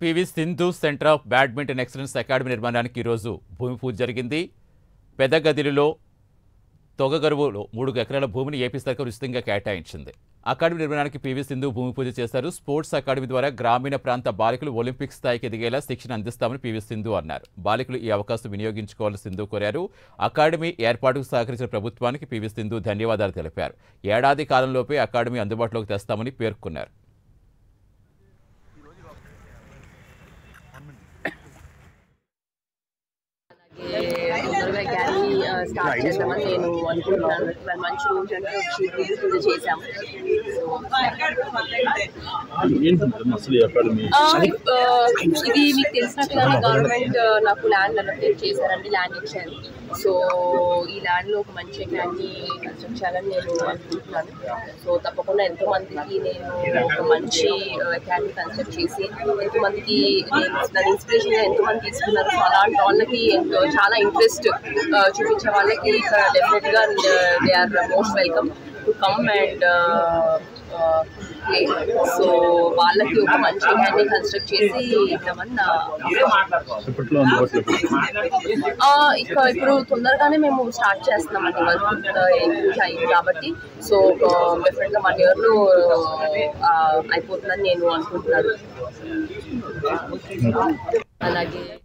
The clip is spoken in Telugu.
PV Sindhu centre of badminton excellence academy నిర్మాణానికి ఈరోజు భూమి పూజ జరిగింది పెద్దగదిలో తొగగరువులో మూడు ఎకరాల భూమిని ఏపీ సర్కార్ ఉచితంగా కేటాయించింది అకాడమీ నిర్మాణానికి పివి సింధు భూమి పూజ చేశారు స్పోర్ట్స్ అకాడమీ ద్వారా గ్రామీణ ప్రాంత బాలికలు ఒలింపిక్ స్థాయికి ఎదిగేలా శిక్షణ అందిస్తామని పివి సింధు అన్నారు బాలికలు ఈ అవకాశం వినియోగించుకోవాలని సింధు కోరారు అకాడమీ ఏర్పాటుకు సహకరించిన ప్రభుత్వానికి పివి సింధు ధన్యవాదాలు తెలిపారు ఏడాది కాలంలోపే అకాడమీ అందుబాటులోకి తెస్తామని పేర్కొన్నారు తొందరగా అకాడమీ స్టార్ట్ చేద్దామని నేను అనుకుంటున్నాను మరి మంచి రోజు అంటే వచ్చి పూజ పూజ చేశాము ఏంటి మేడం అసలు ఈ అకాడమీ ఆ, ఆ, ఇది మీకు తెలిసినట్టుగానే గవర్నమెంట్ నాకు ల్యాండ్ అలొకేట్ చేశారండి ల్యాండ్ ఇచ్చారు సో ఈ ల్యాండ్లో ఒక మంచి అకాడమీ కన్స్ట్రక్ట్ చేయాలని నేను అనుకుంటున్నాను సో తప్పకుండా ఎంతో మందికి నేను ఒక మంచి అకాడమీ కన్స్ట్రక్ట్ చేసి ఎంతో మందికి నేను దాని ఇన్స్పిరేషన్గా ఎంతో మంది తీసుకున్నారు సో అలాంటి వాళ్ళకి ఎంతో చాలా ఇంట్రెస్ట్ చూపించే వాళ్ళకి ఇక్కడ డెఫినెట్గా they are most welcome to come and so వాళ్ళకి ఒక మంచి హ్యాండ్ కన్స్ట్రక్ట్ చేసి ఇద్దామని నా ఇప్పట్లో అందుబాటులో ఆ, ఇక ఇప్పుడు తొందరగానే మేము స్టార్ట్ చేస్తున్నామండి వర్క్ ఇంప్రూవ్ అయింది కాబట్టి సో డెఫినెట్గా వన్ ఇయర్లో అయిపోతుందని నేను అనుకుంటున్నాను అలాగే